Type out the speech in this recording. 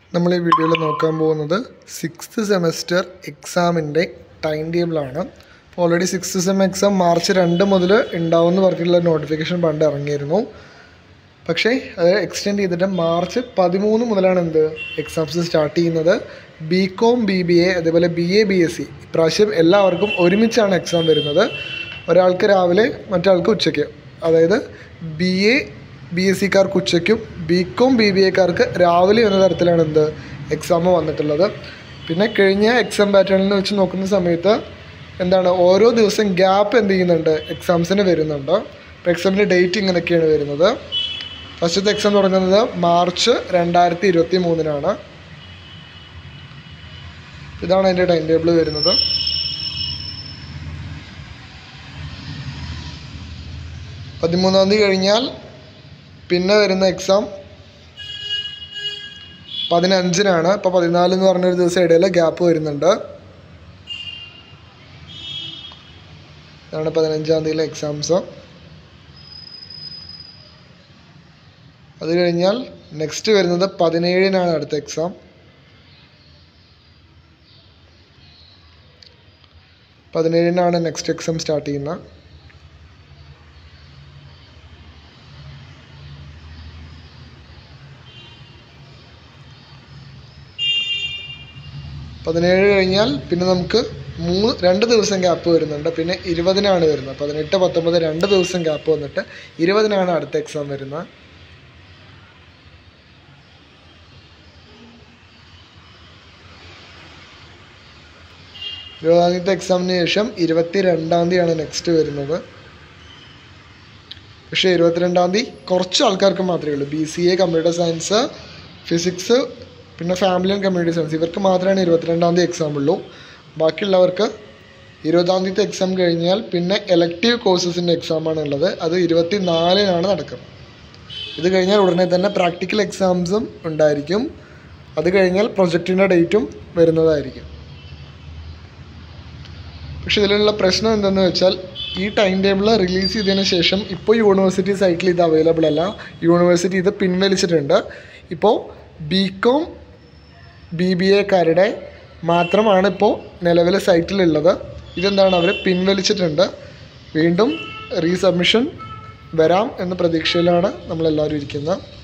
നമ്മൾ ഈ വീഡിയോയിൽ നോക്കാൻ പോകുന്നത് സിക്സ്ത് സെമസ്റ്റർ എക്സാമിൻ്റെ ടൈം ടേബിളാണ് അപ്പോൾ already sixth sem exam March രണ്ട് മുതൽ ഉണ്ടാവുമെന്ന് പറഞ്ഞിട്ടുള്ള നോട്ടിഫിക്കേഷൻ പണ്ട് ഇറങ്ങിയിരുന്നു പക്ഷേ അത് എക്സ്റ്റെൻഡ് ചെയ്തിട്ട് മാർച്ച് പതിമൂന്ന് മുതലാണ് എന്ത് എക്സാംസ് സ്റ്റാർട്ട് ചെയ്യുന്നത് B com B B A അതേപോലെ B A B S C ഇപ്രാവശ്യം എല്ലാവർക്കും ഒരുമിച്ചാണ് എക്സാം വരുന്നത് ഒരാൾക്ക് രാവിലെ മറ്റൊരാൾക്ക് ഉച്ചയ്ക്ക് അതായത് ബി എ ബി എസ് സിക്കാർക്ക് ഉച്ചയ്ക്കും ബി കോം ബി ബി എക്കാർക്ക് രാവിലെ എന്ന തരത്തിലാണ് എന്ത് എക്സാം വന്നിട്ടുള്ളത് പിന്നെ കഴിഞ്ഞ എക്സാം പാറ്റേണിൽ വെച്ച് നോക്കുന്ന സമയത്ത് എന്താണ് ഓരോ ദിവസം ഗ്യാപ്പ് എന്ത് ചെയ്യുന്നുണ്ട് എക്സാംസിന് വരുന്നുണ്ട് അപ്പോൾ എക്സാമിൻ്റെ ഡേറ്റ് ഇങ്ങനെയൊക്കെയാണ് വരുന്നത് ഫസ്റ്റത്തെ എക്സാം തുടങ്ങുന്നത് മാർച്ച് രണ്ടായിരത്തി ഇരുപത്തി മൂന്നിനാണ് ഇതാണ് അതിൻ്റെ ടൈം ടേബിൾ വരുന്നത് പതിമൂന്നാം തീയതി കഴിഞ്ഞാൽ പിന്നെ വരുന്ന എക്സാം പതിനഞ്ചിനാണ് ഇപ്പോൾ പതിനാല് എന്ന് പറഞ്ഞൊരു ദിവസം ഇടയിൽ ഗ്യാപ്പ് വരുന്നുണ്ട് ഇതാണ് പതിനഞ്ചാം തീയതിയിലെ എക്സാംസ് അത് കഴിഞ്ഞാൽ നെക്സ്റ്റ് വരുന്നത് പതിനേഴിനാണ് അടുത്ത എക്സാം പതിനേഴിനാണ് നെക്സ്റ്റ് എക്സാം സ്റ്റാർട്ട് ചെയ്യുന്നത് പതിനേഴ് കഴിഞ്ഞാൽ പിന്നെ നമുക്ക് മൂന്ന് രണ്ട് ദിവസം ഗ്യാപ്പ് വരുന്നുണ്ട് പിന്നെ ഇരുപതിനാണ് വരുന്നത് പതിനെട്ട് പത്തൊമ്പത് രണ്ട് ദിവസം ഗ്യാപ്പ് വന്നിട്ട് ഇരുപതിനാണ് അടുത്ത എക്സാം വരുന്നത് ഇരുപതാം തീയതി എക്സാമിന് ശേഷം ഇരുപത്തി രണ്ടാം തീയതിയാണ് നെക്സ്റ്റ് വരുന്നത് പക്ഷേ ഇരുപത്തിരണ്ടാം തീയതി കുറച്ച് ആൾക്കാർക്ക് മാത്രമേ ഉള്ളൂ B C A computer science physics പിന്നെ ഫാമിലി ആൻഡ് കമ്മ്യൂണിറ്റി സയൻസ് ഇവർക്ക് മാത്രമാണ് ഇരുപത്തിരണ്ടാം തീയതി എക്സാം ഉള്ളൂ ബാക്കിയുള്ളവർക്ക് ഇരുപതാം തീയതി എക്സാം കഴിഞ്ഞാൽ പിന്നെ എലക്റ്റീവ് കോഴ്സസിൻ്റെ എക്സാമാണ് ഉള്ളത് അത് ഇരുപത്തി നാലിനാണ് നടക്കുന്നത് ഇത് കഴിഞ്ഞാൽ ഉടനെ തന്നെ പ്രാക്ടിക്കൽ എക്സാംസും ഉണ്ടായിരിക്കും അത് കഴിഞ്ഞാൽ പ്രൊജക്റ്റിൻ്റെ ഡേറ്റും വരുന്നതായിരിക്കും പക്ഷെ ഇതിലുള്ള പ്രശ്നം എന്തെന്ന് വെച്ചാൽ ഈ ടൈം ടേബിൾ റിലീസ് ചെയ്തതിന് ശേഷം ഇപ്പോൾ യൂണിവേഴ്സിറ്റി സൈറ്റിൽ ഇത് അവൈലബിൾ അല്ല യൂണിവേഴ്സിറ്റി ഇത് പിൻവലിച്ചിട്ടുണ്ട് ഇപ്പോൾ ബി കോം ബി ബി എക്കാരുടെ മാത്രമാണ് ഇപ്പോൾ നിലവിൽ സൈറ്റിലുള്ളത് ഇതെന്താണ് അവർ പിൻവലിച്ചിട്ടുണ്ട് വീണ്ടും റീസബ്മിഷൻ വരാം എന്ന പ്രതീക്ഷയിലാണ് നമ്മളെല്ലാവരും ഇരിക്കുന്നത്